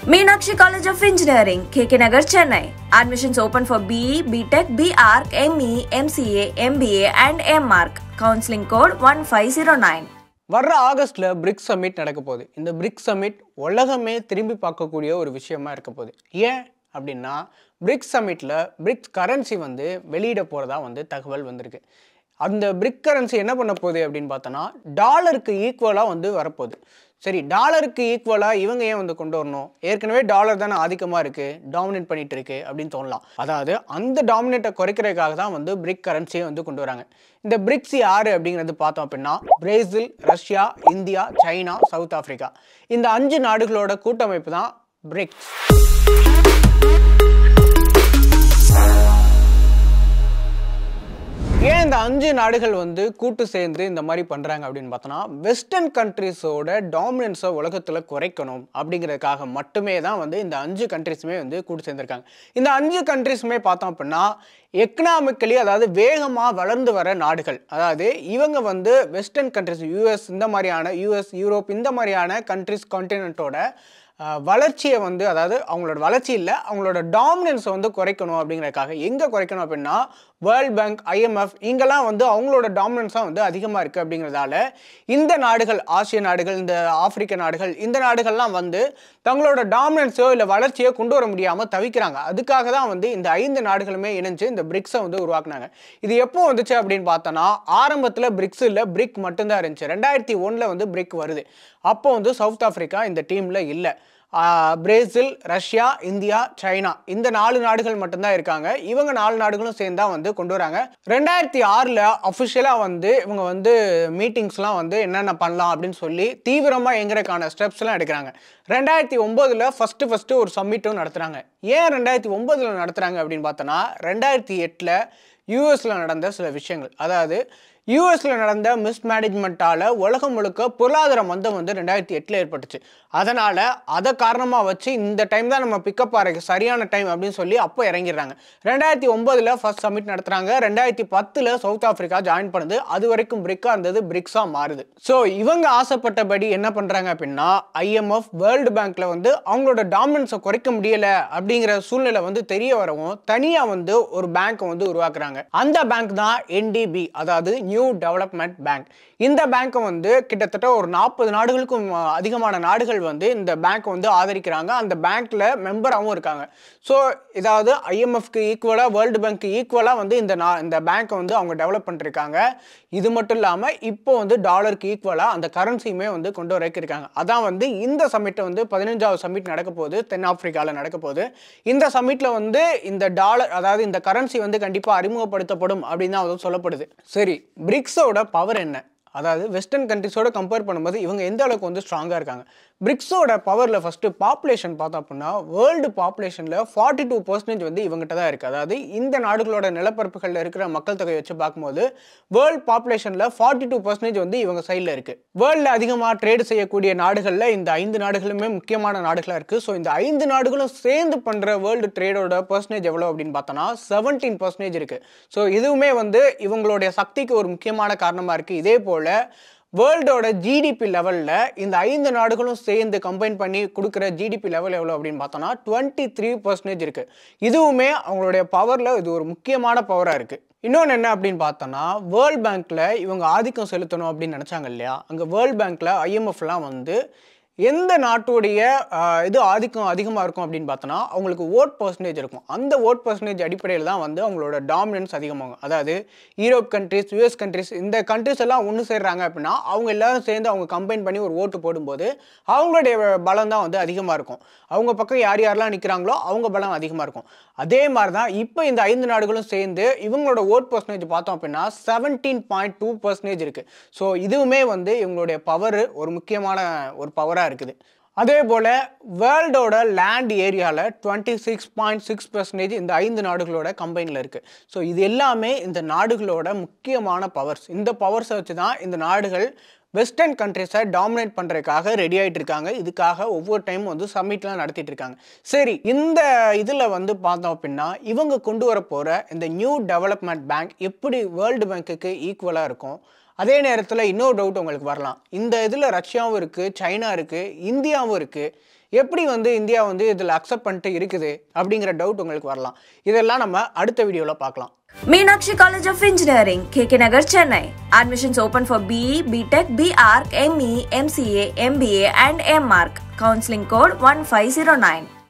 Meenakshi College of Engineering, KK Nagar, Chennai. Admissions open for BE, BTech, BArc, ME, MCA, MBA, and MArc. Counseling code 1509. வர்ற ஆகஸ்ட்ல BRICS submit நடக்க போகுது இந்த BRICS submit உலகமே திரும்பி பார்க்கக்கூடிய ஒரு விஷயமா இருக்க போகுது ஏன் அப்படின்னா பிரிக்ஸ் சமிட்ல பிரிக்ஸ் கரன்சி வந்து வெளியிட போறதா வந்து தகவல் வந்திருக்கு அந்த பிரிக் கரன்சி என்ன பண்ண போகுது அப்படின்னு பார்த்தோன்னா டாலருக்கு ஈக்குவலாக வந்து வரப்போகுது சரி டாலருக்கு ஈக்குவலாக இவங்க ஏன் வந்து கொண்டு வரணும் ஏற்கனவே டாலர் தானே ஆதிக்கமாக இருக்குது டாமினேட் பண்ணிட்டு இருக்கு அப்படின்னு தோணலாம் அதாவது அந்த டாமினேட்டை குறைக்கிறதுக்காக தான் வந்து பிரிக் கரன்சியை வந்து கொண்டு வராங்க இந்த பிரிக்ஸ் யாரு அப்படிங்கிறது பார்த்தோம் அப்படின்னா Brazil Russia India China South Africa இந்த அஞ்சு நாடுகளோட கூட்டமைப்பு தான் பிரிக்ஸ் ஏன் இந்த அஞ்சு நாடுகள் வந்து கூட்டு சேர்ந்து இந்த மாதிரி பண்ணுறாங்க அப்படின்னு பார்த்தோன்னா வெஸ்டர்ன் கண்ட்ரிஸோட டாமினன்ஸை உலகத்தில் குறைக்கணும் அப்படிங்கிறதுக்காக மட்டுமே தான் வந்து இந்த அஞ்சு கண்ட்ரிஸுமே வந்து கூட்டு சேர்ந்துருக்காங்க இந்த அஞ்சு கண்ட்ரிஸுமே பார்த்தோம் அப்படின்னா எக்கனாமிக்கலி அதாவது வேகமாக வளர்ந்து வர நாடுகள் அதாவது இவங்க வந்து வெஸ்டர்ன் கண்ட்ரிஸ் யூஎஸ் இந்த மாதிரியான யூஎஸ் யூரோப் இந்த மாதிரியான கண்ட்ரிஸ் கான்டினென்ட்டோட அஹ் வளர்ச்சியை வந்து அதாவது அவங்களோட வளர்ச்சி இல்லை அவங்களோட டாமினன்ஸை வந்து குறைக்கணும் அப்படிங்கிறதுக்காக எங்கே குறைக்கணும் அப்படின்னா வேர்ல்ட் பேங்க் ஐஎம்எஃப் இங்கெல்லாம் வந்து அவங்களோட டாமினன்ஸாக வந்து அதிகமாக இருக்குது அப்படிங்கிறதால இந்த நாடுகள் ஆசிய நாடுகள் இந்த ஆப்பிரிக்க நாடுகள் இந்த நாடுகள்லாம் வந்து தங்களோட டாமினன்ஸோ இல்லை வளர்ச்சியோ கொண்டு வர முடியாமல் தவிக்கிறாங்க அதுக்காக தான் வந்து இந்த ஐந்து நாடுகளுமே இணைஞ்சு இந்த பிரிக்ஸை வந்து உருவாக்குனாங்க இது எப்போ வந்துச்சு அப்படின்னு பார்த்தோன்னா ஆரம்பத்தில் பிரிக்ஸ் இல்லை பிரிக் மட்டும்தான் இருந்துச்சு ரெண்டாயிரத்தி ஒன்றில் வந்து பிரிக் வருது அப்போ வந்து சவுத் ஆப்பிரிக்கா இந்த டீமில் இல்லை ஆஹ் பிரேசில் ரஷ்யா இந்தியா சைனா இந்த நாலு நாடுகள் மட்டும்தான் இருக்காங்க இவங்க நாலு நாடுகளும் சேர்ந்தா வந்து கொண்டு வராங்க ரெண்டாயிரத்தி ஆறில் அஃபிஷியலாக வந்து இவங்க வந்து மீட்டிங்ஸ்லாம் வந்து என்னென்ன பண்ணலாம் அப்படின்னு சொல்லி தீவிரமாக எங்கிறதுக்கான ஸ்டெப்ஸ்லாம் எடுக்கிறாங்க ரெண்டாயிரத்தி ஒம்போதில் ஃபஸ்ட்டு ஃபஸ்ட்டு ஒரு சம்மிட்டும் நடத்துகிறாங்க ஏன் ரெண்டாயிரத்தி ஒம்போதில் நடத்துகிறாங்க அப்படின்னு பார்த்தோன்னா ரெண்டாயிரத்தி எட்டில் யூஎஸில் நடந்த சில விஷயங்கள் அதாவது யூஎஸில் நடந்த மிஸ்மேனேஜ்மெண்ட்டால் உலகம் முழுக்க பொருளாதார மந்தம் வந்து ரெண்டாயிரத்தி எட்டில் ஏற்பட்டுச்சு அதனால் அதை காரணமாக வச்சு இந்த டைம் தான் நம்ம பிக்கப் ஆகிறதுக்கு சரியான டைம் அப்படின்னு சொல்லி அப்போ இறங்கிடுறாங்க ரெண்டாயிரத்தி ஒம்போதில் ஃபர்ஸ்ட் சமிட் நடத்துகிறாங்க ரெண்டாயிரத்தி பத்தில் சவுத் ஆஃப்ரிக்கா ஜாயின் பண்ணுது அது வரைக்கும் பிரிக்காக இருந்தது பிரிக்ஸாக மாறுது ஸோ இவங்க ஆசைப்பட்டபடி என்ன பண்ணுறாங்க அப்படின்னா ஐஎம்எஃப் வேர்ல்டு பேங்க்கில் வந்து அவங்களோட டாமினன்ஸை குறைக்க முடியலை அப்படிங்கிற சூழ்நிலை வந்து தெரிய வரவும் தனியாக வந்து ஒரு பேங்க்கை வந்து உருவாக்குறாங்க அந்த பேங்க் தான் என்டிபி அதாவது நியூ டெவலப்மெண்ட் பேங்க் இந்த பேங்க்கை வந்து கிட்டத்தட்ட ஒரு நாற்பது நாடுகளுக்கும் அதிகமான நாடுகள் வந்து இந்த பேங்க்கை வந்து ஆதரிக்கிறாங்க அந்த பேங்க்ல மெம்பராகவும் இருக்காங்க ஸோ இதாவது ஐஎம்எஃப்க்கு ஈக்குவலாக வேர்ல்டு பேங்க்கு ஈக்குவலாக வந்து இந்த நா இந்த பேங்க்கை வந்து அவங்க டெவலப் பண்ணிருக்காங்க இது மட்டும் இல்லாமல் இப்போ வந்து டாலருக்கு ஈக்குவலாக அந்த கரன்சியுமே வந்து கொண்டு வரைக்கும் இருக்காங்க அதான் வந்து இந்த சமிட்டை வந்து பதினஞ்சாவது சமிட் நடக்க போகுது தென்னாப்பிரிக்காவில் நடக்க போகுது இந்த சமிட்டில் வந்து இந்த டாலர் அதாவது இந்த கரன்சி வந்து கண்டிப்பாக அறிமுகப்படுத்தப்படும் அப்படின்னு தான் வந்து சொல்லப்படுது சரி பிரிக்ஸோட பவர் என்ன அதாவது வெஸ்டர்ன் கண்ட்ரிஸோட கம்பேர் பண்ணும்போது இவங்க எந்த அளவுக்கு வந்து ஸ்ட்ராங்காக இருக்காங்க பிரிக்ஸோட பவரில் ஃபஸ்ட்டு பாப்புலேஷன் பார்த்தோம் அப்படின்னா வேர்ல்டு பாப்புலேஷனில் ஃபார்ட்டி டூ பர்சன்டேஜ் வந்து இவங்ககிட்ட தான் இருக்குது அதாவது இந்த நாடுகளோட நிலப்பரப்புகளில் இருக்கிற மக்கள் தொகையை வச்சு பார்க்கும்போது வேர்ல்டு பாப்புலேஷனில் ஃபார்ட்டி டூ பர்சன்டேஜ் வந்து இவங்க சைடில் இருக்குது வேர்ல்டில் அதிகமாக ட்ரேடு செய்யக்கூடிய நாடுகளில் இந்த ஐந்து நாடுகளுமே முக்கியமான நாடுகளாக இருக்குது ஸோ இந்த ஐந்து நாடுகளும் சேர்ந்து பண்ணுற வேர்ல்டு ட்ரேடோட பர்சன்டேஜ் எவ்வளோ அப்படின்னு பார்த்தோன்னா செவன்டீன் பர்சன்டேஜ் இருக்குது ஸோ இதுவுமே வந்து இவங்களுடைய சக்திக்கு ஒரு முக்கியமான காரணமாக இருக்குது இதே போல் வேர்ல்டோட ஜிடிபி லெவலில் இந்த ஐந்து நாடுகளும் சேர்ந்து கம்பைன் பண்ணி கொடுக்குற ஜிடிபி லெவல் எவ்வளோ அப்படின்னு பார்த்தோன்னா டுவெண்ட்டி த்ரீ பர்சன்டேஜ் இருக்குது இதுவுமே அவங்களுடைய பவரில் இது ஒரு முக்கியமான பவராக இருக்குது இன்னொன்று என்ன அப்படின்னு பார்த்தோன்னா வேர்ல்ட் பேங்க்கில் இவங்க ஆதிக்கம் செலுத்தணும் அப்படின்னு நினச்சாங்க இல்லையா அங்கே வேர்ல்ட் பேங்க்கில் ஐஎம்எஃப்லாம் வந்து எந்த நாட்டுடைய ஆஹ், இது ஆதிக்கம் அதிகமாக இருக்கும் அப்படின்னு பார்த்தோன்னா அவங்களுக்கு ஓட் பர்சன்டேஜ் இருக்கும் அந்த ஓட் பர்சன்டேஜ் அடிப்படையில் தான் வந்து அவங்களோட டாமினன்ஸ் அதிகமாகும் அதாவது யூரோப் கண்ட்ரிஸ் யூஎஸ் கண்ட்ரிஸ் இந்த கண்ட்ரிஸ் எல்லாம் ஒன்று சேர்றாங்க அப்படின்னா அவங்க எல்லாரும் சேர்ந்து அவங்க கம்பைன் பண்ணி ஒரு ஓட்டு போடும்போது அவங்களுடைய பலம் தான் வந்து அதிகமாக இருக்கும் அவங்க பக்கம் யார் யாரெல்லாம் நிற்கிறாங்களோ அவங்க பலம் அதிகமாக இருக்கும் அதே மாதிரி தான் இப்போ இந்த ஐந்து நாடுகளும் சேர்ந்து இவங்களோட ஓட் பர்சன்டேஜ் பார்த்தோம் அப்படின்னா செவன்டீன் பாயிண்ட் டூ பர்சன்டேஜ் இருக்குது ஸோ இதுவுமே வந்து இவங்களுடைய பவர் ஒரு முக்கியமான ஒரு பவராக இருக்குது அதே போல் வேர்ல்டோட லேண்ட் ஏரியாவில் twenty six point six percentage இந்த ஐந்து நாடுகளோட கம்பைனில் இருக்குது ஸோ இது எல்லாமே இந்த நாடுகளோட முக்கியமான பவர்ஸ் இந்த பவர்ஸை வச்சு தான் இந்த நாடுகள் வெஸ்டர்ன் கண்ட்ரிஸை டாமினேட் பண்ணுறதுக்காக ரெடி ஆகிட்டு இருக்காங்க இதுக்காக ஒவ்வொரு டைமும் வந்து சம்மிட்லாம் நடத்திட்டு இருக்காங்க சரி இந்த இதில் வந்து பார்த்தோம் அப்படின்னா இவங்க கொண்டு வர போகிற இந்த நியூ டெவலப்மெண்ட் பேங்க் எப்படி வேர்ல்டு பேங்க்குக்கு ஈக்குவலாக இருக்கும் அதே நேரத்தில் இன்னொரு டவுட் உங்களுக்கு வரலாம் இந்த இதில் ரஷ்யாவும் இருக்குது சைனா இருக்குது இந்தியாவும் இருக்குது எப்படி வந்து இந்தியா வந்து இதில் அக்செப்ட் பண்ணிட்டு இருக்குது அப்படிங்கிற டவுட் உங்களுக்கு வரலாம் இதெல்லாம் நம்ம அடுத்த வீடியோவில் பார்க்கலாம் Meenakshi College of Engineering, KK Nagar, Chennai. Admissions open for BE, BTech, BArc, ME, MCA, MBA, and MArc. Counseling code 1509.